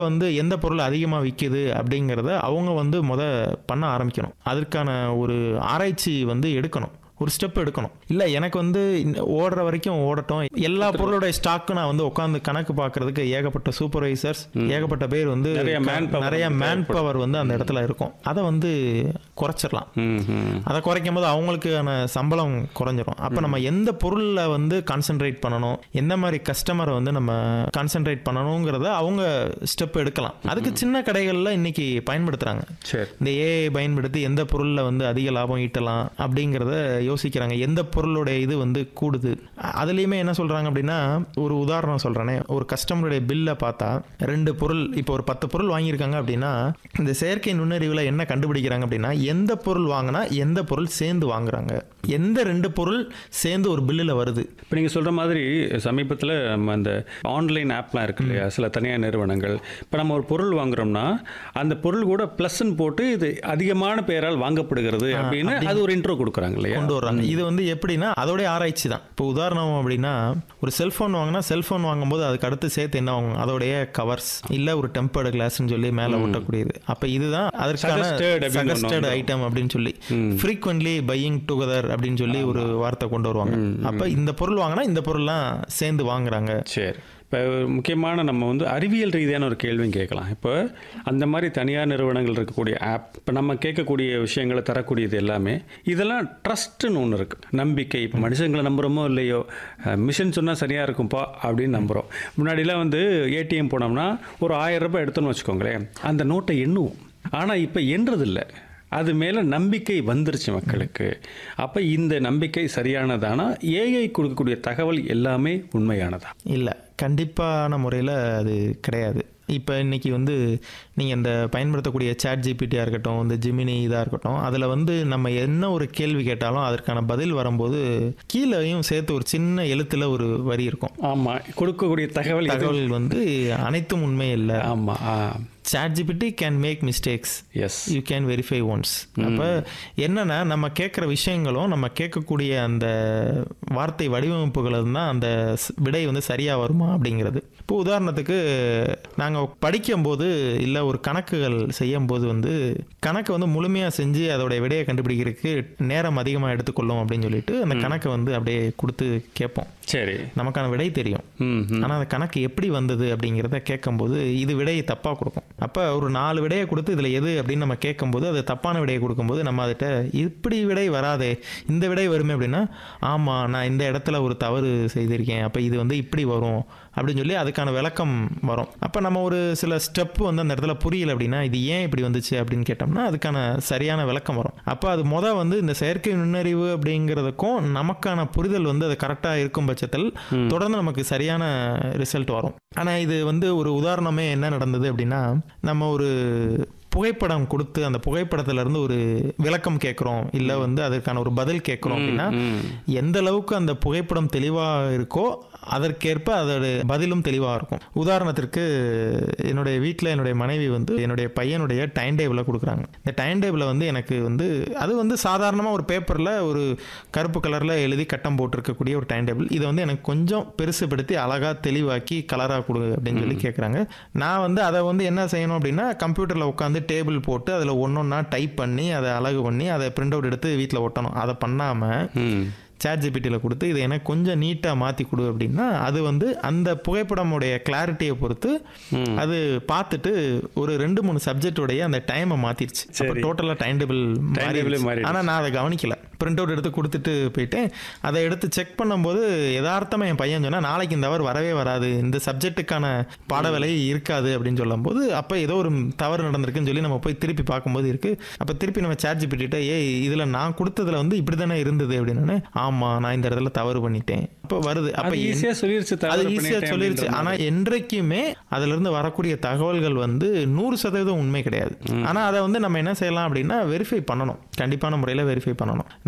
வந்து எந்த பொருள் அதிகமாக விற்கிது அப்படிங்கிறத அவங்க வந்து முத பண்ண ஆரம்பிக்கணும் அதற்கான ஒரு ஆராய்ச்சி வந்து எடுக்கணும் ஒரு ஸ்டெப் எடுக்கணும் இல்லை எனக்கு வந்து இந்த ஓடுற வரைக்கும் ஓடட்டும் எல்லா பொருளுடைய ஸ்டாக்கு நான் வந்து உட்காந்து கணக்கு பார்க்கறதுக்கு ஏகப்பட்ட சூப்பர்வைசர்ஸ் ஏகப்பட்ட பேர் வந்து நிறைய manpower நிறைய வந்து மேன் பவர் வந்து அந்த இடத்துல இருக்கும் அதை வந்து குறைச்சிடலாம் ம், ம். அதை குறைக்கும் போது அவங்களுக்கான சம்பளம் குறைஞ்சிரும் அப்போ நம்ம எந்த பொருளில் வந்து கான்சென்ட்ரேட் பண்ணணும் எந்த மாதிரி கஸ்டமரை வந்து நம்ம கான்சென்ட்ரேட் பண்ணணுங்கிறத அவங்க ஸ்டெப் எடுக்கலாம் அதுக்கு சின்ன கடைகளில் இன்னைக்கு பயன்படுத்துகிறாங்க சரி இந்த ஏஐ பயன்படுத்தி எந்த பொருளில் வந்து அதிக லாபம் ஈட்டலாம் அப்படிங்கிறத யோசிக்கிறாங்க எந்த பொருளுடைய இது வந்து கூடுது அ- அதுலேயுமே என்ன சொல்கிறாங்க அப்படின்னா ஒரு உதாரணம் சொல்கிறேனே ஒரு கஸ்டமருடைய பில்லை பார்த்தா ரெண்டு பொருள் இப்போ ஒரு பத்து பொருள் வாங்கியிருக்காங்க அப்படின்னா இந்த செயற்கை நுண்ணறிவில் என்ன கண்டுபிடிக்கிறாங்க அப்படின்னா எந்த பொருள் வாங்கினா எந்த பொருள் சேர்ந்து வாங்குறாங்க எந்த ரெண்டு பொருள் சேர்ந்து ஒரு பில்லில் வருது இப்போ நீங்கள் சொல்கிற மாதிரி சமீபத்தில் நம்ம அந்த ஆன்லைன் ஆப்லாம் இருக்கு இல்லையா சில தனியார் நிறுவனங்கள் இப்போ நம்ம ஒரு பொருள் வாங்குறோம்னா அந்த பொருள் கூட ப்ளஸ்ன்னு போட்டு இது அதிகமான பேரால் வாங்கப்படுகிறது அப்படின்னு அது ஒரு இன்ட்ரோ கொடுக்குறாங்க இல்லையா கொண்டு வர்றாங்க இது வந்து எப்படின்னா அதோடைய ஆராய்ச்சி தான் இப்போ உதாரணம் அப்படின்னா ஒரு செல்ஃபோன் வாங்கினா செல்ஃபோன் வாங்கும்போது அதுக்கு அடுத்து சேர்த்து என்ன வாங்குவோம் அதோடைய கவர்ஸ் இல்லை ஒரு டெம்பர்டு கிளாஸ்னு சொல்லி மேலே ஒட்டக்கூடியது அப்போ இதுதான் அதற்கான Suggested அப்படின்னு ஒண்ணு சகஸ்டட் ஐட்டம் அப்படின்னு சொல்லி ஃப்ரீக்வெண்ட்லி பையிங் டுகெதர் அப்படின்னு சொல்லி ஒரு வார்த்தை கொண்டு வருவாங்க அப்போ இந்த பொருள் வாங்கினா இந்த பொருள்லாம் சேர்ந்து வாங்குறாங்க சரி இப்போ முக்கியமான நம்ம வந்து அறிவியல் ரீதியான ஒரு கேள்வியும் கேட்கலாம் இப்போ அந்த மாதிரி தனியார் நிறுவனங்கள் இருக்கக்கூடிய ஆப் இப்போ நம்ம கேட்கக்கூடிய விஷயங்களை தரக்கூடியது எல்லாமே இதெல்லாம் ட்ரஸ்ட்டுன்னு ஒன்று இருக்குது நம்பிக்கை இப்போ மனுஷங்களை நம்புகிறோமோ இல்லையோ மிஷின் சொன்னால் சரியாக இருக்கும்ப்பா அப்படின்னு நம்புகிறோம் முன்னாடிலாம் வந்து ஏடிஎம் போனோம்னா ஒரு ஆயிரம் ரூபாய் எடுத்தோம்னு வச்சுக்கோங்களேன் அந்த நோட்டை எண்ணுவோம் ஆனால் இப்போ எண்ணுறதில்லை அது மேலே நம்பிக்கை வந்துருச்சு மக்களுக்கு அப்போ இந்த நம்பிக்கை சரியானதானா ஏஐ கொடுக்கக்கூடிய தகவல் எல்லாமே உண்மையானதா இல்லை கண்டிப்பான முறையில் அது கிடையாது இப்போ இன்னைக்கு வந்து நீங்கள் இந்த பயன்படுத்தக்கூடிய சேட் ஜிபிடியாக இருக்கட்டும் இந்த ஜிமினி இதாக இருக்கட்டும் அதில் வந்து நம்ம என்ன ஒரு கேள்வி கேட்டாலும் அதற்கான பதில் வரும்போது கீழேயும் சேர்த்து ஒரு சின்ன எழுத்தில் ஒரு வரி இருக்கும் ஆமாம் கொடுக்கக்கூடிய தகவல் எது- தகவல் வந்து அனைத்தும் உண்மை இல்லை ஆமா ஆ Chat GPT can make mistakes yes you can verify once அப்போ என்னன்னா நம்ம கேட்குற விஷயங்களும் நம்ம கேட்கக்கூடிய அந்த வார்த்தை வடிவமைப்புகளும் தான் அந்த ஸ்- விடை வந்து சரியாக வருமா அப்படிங்கிறது இப்போ உதாரணத்துக்கு நாங்கள் படிக்கும்போது இல்லை ஒரு கணக்குகள் செய்யும்போது வந்து கணக்கு வந்து முழுமையாக செஞ்சு அதோடைய விடையை கண்டுபிடிக்கிறதுக்கு நேரம் அதிகமாக எடுத்துக்கொள்ளும் அப்படின்னு சொல்லிட்டு அந்த கணக்கை வந்து அப்படியே கொடுத்து கேட்போம் சரி நமக்கான விடை தெரியும் ம் ம். ஆனால் அந்த கணக்கு எப்படி வந்தது அப்படிங்கிறத கேட்கும்போது இது விடையை தப்பாக கொடுக்கும் அப்போ ஒரு நாலு விடையை கொடுத்து இதில் எது அப்படின்னு நம்ம கேட்கும்போது அது தப்பான விடையை கொடுக்கும்போது நம்ம அதுகிட்ட இப்படி விடை வராதே இந்த விடை வருமே அப்படின்னா ஆமாம் நான் இந்த இடத்துல ஒரு தவறு செய்திருக்கேன் அப்போ இது வந்து இப்படி வரும் அப்படின்னு சொல்லி அதுக்கான விளக்கம் வரும் அப்போ நம்ம ஒரு சில ஸ்டெப் வந்து அந்த இடத்துல புரியல அப்படின்னா இது ஏன் இப்படி வந்துச்சு அப்படின்னு கேட்டோம்னா அதுக்கான சரியான விளக்கம் வரும் அப்போ அது முத வந்து இந்த செயற்கை நுண்ணறிவு அப்படிங்கிறதுக்கும் நமக்கான புரிதல் வந்து அது கரெக்டாக இருக்கும் பட்சத்தில் தொடர்ந்து நமக்கு சரியான ரிசல்ட் வரும் ஆனால் இது வந்து ஒரு உதாரணமே என்ன நடந்தது அப்படின்னா நம்ம ஒரு புகைப்படம் கொடுத்து அந்த புகைப்படத்துல இருந்து ஒரு விளக்கம் கேட்குறோம் இல்லை வந்து அதற்கான ஒரு பதில் கேட்குறோம் அப்படின்னா ம். எந்த அளவுக்கு அந்த புகைப்படம் தெளிவாக இருக்கோ அதற்கேற்ப அதோட பதிலும் தெளிவாக இருக்கும் உதாரணத்திற்கு என்னுடைய வீட்டில் என்னுடைய மனைவி வந்து என்னுடைய பையனுடைய டைம் டேபிளை கொடுக்குறாங்க இந்த டைம் டேபிளை வந்து எனக்கு வந்து அது வந்து சாதாரணமாக ஒரு பேப்பரில் ஒரு கருப்பு கலரில் எழுதி கட்டம் போட்டிருக்கக்கூடிய ஒரு டைம் டேபிள் இதை வந்து எனக்கு கொஞ்சம் பெருசுப்படுத்தி அழகாக தெளிவாக்கி கலராக கொடு அப்படின்னு சொல்லி கேட்குறாங்க நான் வந்து அதை வந்து என்ன செய்யணும் அப்படின்னா கம்ப்யூட்டரில் உட்காந்து டேபிள் போட்டு அதில் ஒன்றொன்னா டைப் பண்ணி அதை அழகு பண்ணி அதை பிரிண்ட் அவுட் எடுத்து வீட்டில் ஒட்டணும் அதை பண்ணாமல் ம் சேட் ஜிபிடியில் கொடுத்து இதை எனக்கு கொஞ்சம் நீட்டாக மாற்றி கொடு அப்படின்னா அது வந்து அந்த புகைப்படமுடைய கிளாரிட்டியை பொறுத்து அது பார்த்துட்டு ஒரு ரெண்டு மூணு சப்ஜெக்டோடைய அந்த டைமை மாற்றிடுச்சு அப்போ டோட்டலாக டைம் டேபிள் table மாறி மாறிடுச்சு. ஆனால் நான் அதை கவனிக்கல பிரிண்ட் அவுட் எடுத்து கொடுத்துட்டு போயிட்டேன் அதை எடுத்து செக் பண்ணும்போது யதார்த்தமாக என் பையன் சொன்னால் நாளைக்கு இந்த அவர் வரவே வராது இந்த சப்ஜெக்ட்டுக்கான பாடவேலை இருக்காது அப்படின்னு சொல்லும்போது அப்போ ஏதோ ஒரு தவறு நடந்திருக்குன்னு சொல்லி நம்ம போய் திருப்பி பார்க்கும்போது இருக்கு அப்போ திருப்பி நம்ம சேட் ஜிபிட்ட ஏய் இதில் நான் கொடுத்ததுல வந்து இப்படி தானே இருந்தது அப்படின்னு ஆமாம் நான் இந்த இடத்துல தவறு பண்ணிட்டேன் அப்போ வருது அப்போ அது ஈஸியாக சொல்லிருச்சு அது தவறு ஈஸியாக பண்ணிட்டேன் சொல்லிருச்சு அப்படின்ற ஆனால் என்றைக்குமே அதுல இருந்து வரக்கூடிய தகவல்கள் வந்து நூறு சதவீதம் உண்மை கிடையாது ஆனால் அதை வந்து நம்ம என்ன செய்யலாம் அப்படின்னா வெரிஃபை பண்ணணும் கண்டிப்பான முறையில் வெரிஃபை பண்ணணும்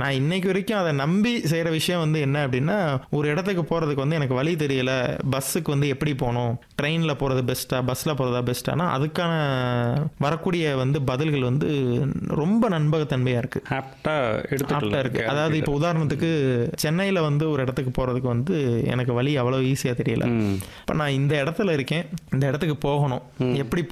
நான் இன்னைக்கு வரைக்கும் அதை நம்பி செய்கிற விஷயம் வந்து என்ன அப்படின்னா ஒரு இடத்துக்கு போகிறதுக்கு வந்து எனக்கு வழி தெரியல பஸ்ஸுக்கு வந்து எப்படி போகணும் ட்ரெயினில் போகிறது பெஸ்ட்டா பஸ்ஸில் போகிறதா பெஸ்ட்டானா அதுக்கான வரக்கூடிய வந்து பதில்கள் வந்து ரொம்ப நண்பகத்தன்மையாக இருக்குது ஆப்டா ஆப்டா எடுத்துக்கலாம் இருக்கு அதாவது இப்போ உதாரணத்துக்கு சென்னையில வந்து ஒரு இடத்துக்கு போறதுக்கு வந்து எனக்கு வழி அவ்வளோ ஈஸியா தெரியல ம் இப்போ நான் இந்த இடத்துல இருக்கேன் இந்த இடத்துக்கு போகணும் எப்படி